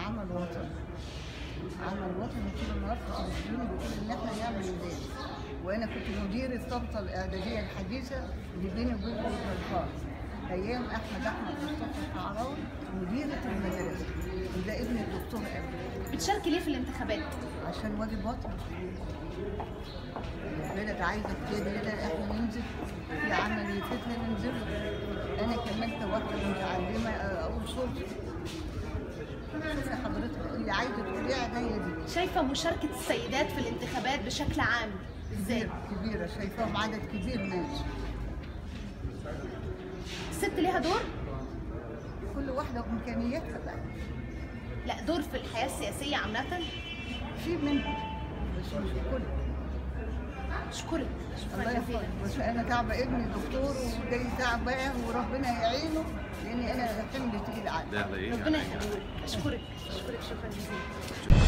عمل وطني عمل وطني كده مرفق المسلمين بيقول ان احنا نعمل ذلك وانا كنت مدير الضبطه الاعداديه الحديثه اللي بيني وبين الخاص ايام احمد احمد مصطفى الشعراوي مديره المدرسه وده ابن الدكتور ابني بتشاركي ليه في الانتخابات؟ عشان واجب وطني البلد عايزه كتير بلد احنا ننزل في عمل يفتنا ننزل انا كمان كواحده متعلمه اقول صوتي شوفي حضرتك اللي عايزه تقوليها هي دي شايفه مشاركه السيدات في الانتخابات بشكل عام ازاي؟ كبيرة كبيرة شايفاهم عدد كبير ناس الست ليها دور؟ كل واحدة وإمكانياتها بقى لا دور في الحياه السياسيه عامه في منهم بس مش كل اشكرك شكرا الله جزيلا يحفظك بس أنا تعبة ابني دكتور وجاي تعبان وربنا يعينه لأن أنا حمل تقيل علي ده على ايه؟ ربنا على إيه؟ يخليك اشكرك اشكرك شكرا جزيلا